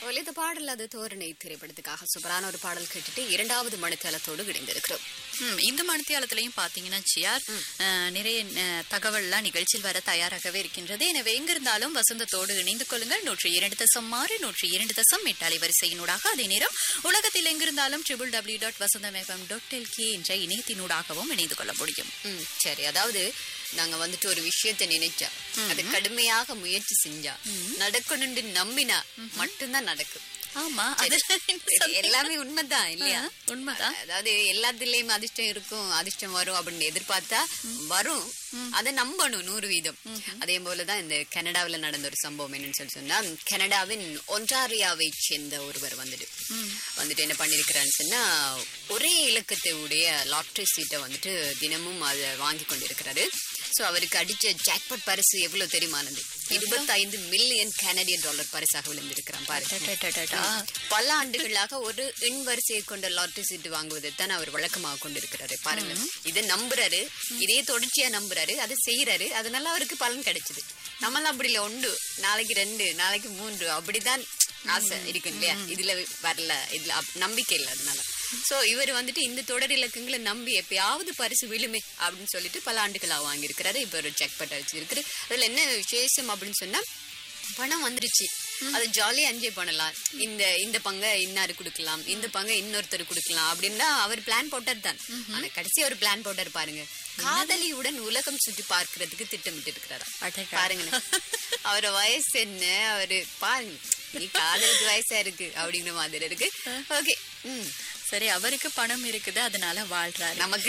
ஒலித்த பாடல் அது தோரணை திரைப்படத்துக்காக சூப்பரான ஒரு பாடல் கேட்டுட்டு இரண்டாவது மணித்தளத்தோடு இணைந்திருக்கிறோம் ம், இந்த மணித்தியாலத்திலையும் பாத்தீங்கன்னா சியார் அஹ், நிறைய அஹ், தகவல்லாம் நிகழ்ச்சியில் வர தயாராகவே இருக்கின்றது எனவே எங்கிருந்தாலும் வசந்தத்தோடு இணைந்து கொள்ளுங்கள் நூற்றி இரண்டு தசம் ஆறு நூற்றி இரண்டு தசம் எட்டு அலைவரிசையினூடாக அதே நேரம் உலகத்தில் எங்கிருந்தாலும் triple W dot Vasantham FM dot LK என்ற இணையத்தினூடாகவும் இணைந்து கொள்ள முடியும் ம், சரி அதாவது நாங்க வந்துட்டு ஒரு விஷயத்தை நினைச்சா அது கடுமையாக முயற்சி செஞ்சா நடக்கணும்னு நம்பினா மட்டும்தான் நடக்கும் ஆமா அது இது எல்லாமே உண்மைதான் இல்லையா ஆ, உண்மைதான். அதாவது எல்லாத்துலயும் அதிர்ஷ்டம் இருக்கும் அதிர்ஷ்டம் வரும் அப்படின்னு எதிர்பார்த்தா வரும் அதை நம்பணும் நூறு வீதம் அதே போலதான் இந்த கனடாவுல நடந்த ஒரு சம்பவம் என்னன்னு சொல்லி சொன்னா கனடாவின் ஒன்டாரியாவை சேர்ந்த ஒருவர் வந்துட்டு வந்துட்டு என்ன பண்ணிருக்கிறான்னு சொன்னா ஒரே இலக்கத்தை உடைய லாட்டரி சீட்டை வந்துட்டு தினமும் அதை வாங்கி கொண்டிருக்கிறாரு சோ அவருக்கு அடிச்ச ஜாக்பாட் பரிசு எவ்வளவு தெரியுமானது இருபத்தைந்து மில்லியன் கனடியன் டாலர் பரிசாக விழுந்திருக்கிறான் பாருங்க டடடடடா. பல ஆண்டுகளாக ஒரு எண் வரிசையை கொண்ட லாட்டரி சீட்டு வாங்குவதை தான் அவர் வழக்கமாக கொண்டிருக்கிறாரு பாருங்க இதை நம்புறாரு இதே தொடர்ச்சியா நம்புறாரு அதை செய்யறாரு அதனால அவருக்கு பலன் கிடைச்சது நம்மளாம் அப்படி இல்ல உண்டு நாளைக்கு ரெண்டு நாளைக்கு மூன்று அப்படிதான் ஆசை இருக்கு இல்லையா இதுல வரல இதுல அப்- நம்பிக்கை இல்லை அதனால சோ இவர் வந்துட்டு இந்த தொடர் இலக்கங்களை நம்பி எப்பயாவது பரிசு விழுமே அப்படின்னு சொல்லிட்டு பல ஆண்டுகளா வாங்கியிருக்கிறாரு இப்ப ஒரு செக் பட்ட வச்சிருக்காரு அதுல என்ன விசேஷம் அப்படின்னு சொன்னா பணம் வந்துருச்சு அது ஜாலியா என்ஜாய் பண்ணலாம் இந்த இந்த பங்கை இன்னாரு கொடுக்கலாம் இந்த பங்கை இன்னொருத்தர் கொடுக்கலாம் அப்படின்னா அவர் பிளான் போட்டார் தான் ஆனா கடைசி அவர் பிளான் போட்டார் பாருங்க காதலியுடன் உலகம் சுற்றி பார்க்கிறதுக்கு திட்டமிட்டு இருக்கிறாரா அடடா. பாருங்க அவர வயசு என்ன அவரு பாருங்க நீ காதலுக்கு வயசா இருக்கு அப்படிங்கிற மாதிரி இருக்கு ஓகே ம் சரி அவருக்கு பணம் இருக்குது அதனால வாழ்றாரு நமக்கு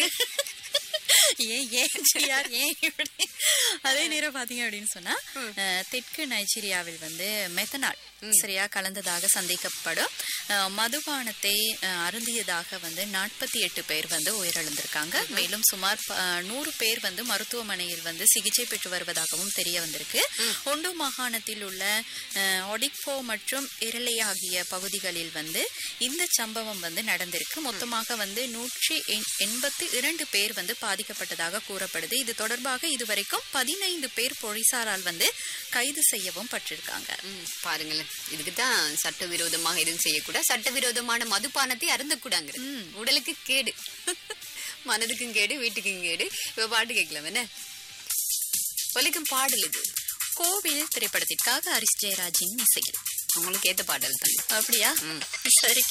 ஏன் ஏன் சியார் ஏன் இப்படி அதே நேரம் பாத்தீங்க அப்படின்னு சொன்னா அஹ், தெற்கு நைஜீரியாவில் வந்து மெத்தனால் சரியா கலந்ததாக சந்தேகப்படும் அஹ், மதுபானத்தை அஹ், அருந்தியதாக வந்து நாற்பத்தி எட்டு பேர் வந்து உயிரிழந்திருக்காங்க மேலும் சுமார் ப- அஹ், நூறு பேர் வந்து மருத்துவமனையில் வந்து சிகிச்சை பெற்று வருவதாகவும் தெரிய வந்திருக்கு ஒண்டு மாகாணத்தில் உள்ள அஹ், ஒடிக்போ மற்றும் இரலை ஆகிய பகுதிகளில் வந்து இந்த சம்பவம் வந்து நடந்திருக்கு மொத்தமாக வந்து நூற்றி எண்பத்தி இரண்டு பேர் வந்து பாதிக்கப்பட்டதாக கூறப்படுது இது தொடர்பாக இதுவரைக்கும் பதினைந்து பேர் போலீசாரால் வந்து கைது செய்யவும் பட்டிருக்காங்க ம், பாருங்களேன் இதுக்கு தான் சட்டவிரோதமாக எதுவும் செய்யக்கூடாது சட்டவிரோதமான மதுபானத்தை அருந்தக்கூடாங்க உடலுக்கு கேடு மனதுக்கும் கேடு வீட்டுக்கும் கேடு இப்ப பாட்டு கேட்கலாம் என்ன ஒலிக்கும் பாடல் இது கோவில் திரைப்படத்திற்காக ஹரிஸ் ஜெயராஜின் இசையில் உங்களுக்கு ஏத்த பாடல் தான் அப்படியா சரி